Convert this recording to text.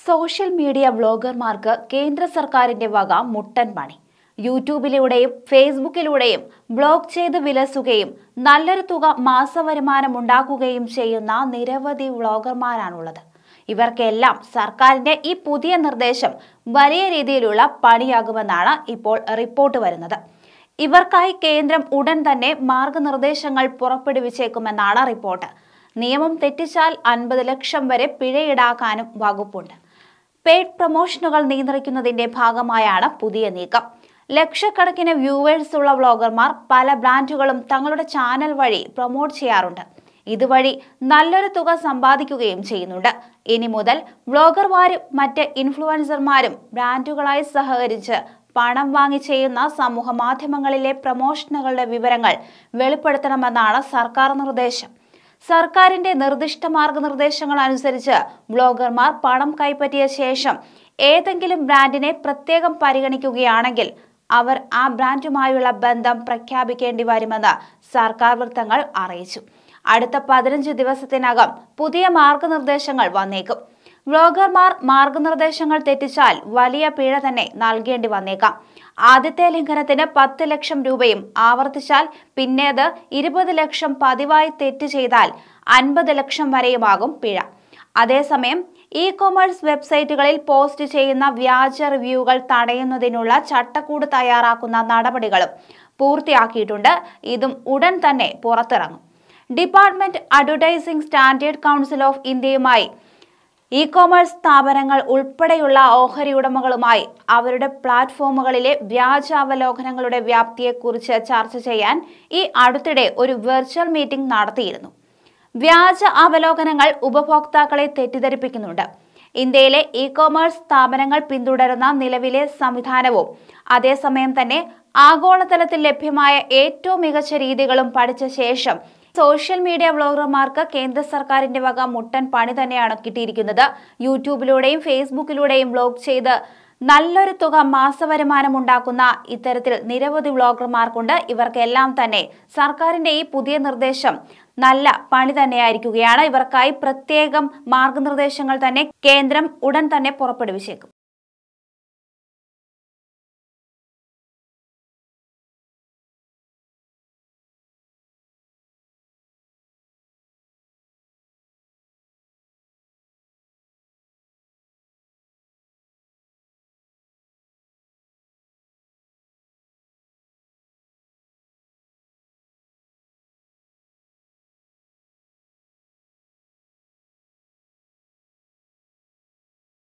social media വ്ളോഗർമാർക്ക് കേന്ദ്ര സർക്കാരിന്റെ വക മുട്ടൻ പണി യൂട്യൂബിലൂടെയും ഫേസ്ബുക്കിലൂടെയും ബ്ലോഗ് ചെയ്ത് വിലസുകയും നല്ലൊരു തുക മാസവരുമാനം ഉണ്ടാക്കുകയും ചെയ്യുന്ന നിരവധി വ്ളോഗർമാരാണുള്ളത് ഇവർക്കെല്ലാം സർക്കാരിന്റെ ഈ പുതിയ നിർദ്ദേശം വലിയ രീതിയിലുള്ള പണിയാകുമെന്നാണ് ഇപ്പോൾ റിപ്പോർട്ട് വരുന്നത് ഇവർക്കായി കേന്ദ്രം ഉടൻ തന്നെ മാർഗനിർദ്ദേശങ്ങൾ പുറപ്പെടുവിച്ചേക്കുമെന്നാണ് റിപ്പോർട്ട് നിയമം തെറ്റിച്ചാൽ അൻപത് ലക്ഷം വരെ പിഴ ഈടാക്കാനും വകുപ്പുണ്ട് പെയ്ഡ് പ്രൊമോഷനുകൾ നിയന്ത്രിക്കുന്നതിന്റെ ഭാഗമായാണ് പുതിയ നീക്കം ലക്ഷക്കണക്കിന് വ്യൂവേഴ്സ് ഉള്ള വ്ളോഗർമാർ പല ബ്രാൻഡുകളും തങ്ങളുടെ ചാനൽ വഴി പ്രൊമോട്ട് ചെയ്യാറുണ്ട് ഇതുവഴി നല്ലൊരു തുക സമ്പാദിക്കുകയും ചെയ്യുന്നുണ്ട് ഇനി മുതൽ വ്ളോഗർമാരും മറ്റ് ഇൻഫ്ലുവൻസർമാരും ബ്രാൻഡുകളായി സഹകരിച്ച് പണം വാങ്ങി ചെയ്യുന്ന സമൂഹ മാധ്യമങ്ങളിലെ പ്രൊമോഷനുകളുടെ വിവരങ്ങൾ വെളിപ്പെടുത്തണമെന്നാണ് സർക്കാർ നിർദ്ദേശം സർക്കാരിന്റെ നിർദ്ദിഷ്ട മാർഗനിർദ്ദേശങ്ങൾ അനുസരിച്ച് ബ്ലോഗർമാർ പണം കൈപ്പറ്റിയ ശേഷം ഏതെങ്കിലും ബ്രാൻഡിനെ പ്രത്യേകം പരിഗണിക്കുകയാണെങ്കിൽ അവർ ആ ബ്രാൻഡുമായുള്ള ബന്ധം പ്രഖ്യാപിക്കേണ്ടി വരുമെന്ന് സർക്കാർ വൃത്തങ്ങൾ അറിയിച്ചു അടുത്ത പതിനഞ്ച് ദിവസത്തിനകം പുതിയ മാർഗനിർദ്ദേശങ്ങൾ വന്നേക്കും വ്ളോഗർമാർ മാർഗനിർദ്ദേശങ്ങൾ തെറ്റിച്ചാൽ വലിയ പിഴ തന്നെ നൽകേണ്ടി വന്നേക്കാം ആദ്യത്തെ ലംഘനത്തിന് പത്ത് ലക്ഷം രൂപയും ആവർത്തിച്ചാൽ പിന്നേത് ഇരുപത് ലക്ഷം പതിവായി തെറ്റ് ചെയ്താൽ അൻപത് ലക്ഷം വരെയുമാകും പിഴ അതേസമയം ഇ കൊമേഴ്സ് വെബ്സൈറ്റുകളിൽ പോസ്റ്റ് ചെയ്യുന്ന വ്യാജ റിവ്യൂകൾ തടയുന്നതിനുള്ള ചട്ടക്കൂട് തയ്യാറാക്കുന്ന നടപടികളും പൂർത്തിയാക്കിയിട്ടുണ്ട് ഇതും ഉടൻ തന്നെ പുറത്തിറങ്ങും department advertising standard council of ഇന്ത്യയുമായി ഇ കോമേഴ്സ് സ്ഥാപനങ്ങൾ ഉൾപ്പെടെയുള്ള ഓഹരി ഉടമകളുമായി അവരുടെ പ്ലാറ്റ്ഫോമുകളിലെ വ്യാജ അവലോകനങ്ങളുടെ വ്യാപ്തിയെക്കുറിച്ച് ചർച്ച ചെയ്യാൻ ഈ അടുത്തിടെ ഒരു വെർച്വൽ മീറ്റിംഗ് നടത്തിയിരുന്നു വ്യാജ അവലോകനങ്ങൾ ഉപഭോക്താക്കളെ തെറ്റിദ്ധരിപ്പിക്കുന്നുണ്ട് ഇന്ത്യയിലെ ഇ കോമേഴ്സ് സ്ഥാപനങ്ങൾ പിന്തുടരുന്ന നിലവിലെ സംവിധാനവും അതേസമയം തന്നെ ആഗോളതലത്തിൽ ലഭ്യമായ ഏറ്റവും മികച്ച രീതികളും പഠിച്ച ശേഷം സോഷ്യൽ മീഡിയ വ്ളോഗർമാർക്ക് കേന്ദ്ര സർക്കാരിന്റെ വക മുട്ടൻ പണി തന്നെയാണ് കിട്ടിയിരിക്കുന്നത് യൂട്യൂബിലൂടെയും ഫേസ്ബുക്കിലൂടെയും വ്ളോഗ് ചെയ്ത് നല്ലൊരു തുക മാസവരുമാനം ഉണ്ടാക്കുന്ന ഇത്തരത്തിൽ നിരവധി വ്ളോഗർമാർക്കുണ്ട് ഇവർക്കെല്ലാം തന്നെ സർക്കാരിന്റെ ഈ പുതിയ നിർദ്ദേശം നല്ല പണി തന്നെയായിരിക്കുകയാണ് ഇവർക്കായി പ്രത്യേകം മാർഗനിർദ്ദേശങ്ങൾ തന്നെ കേന്ദ്രം ഉടൻ തന്നെ പുറപ്പെടുവിച്ചേക്കും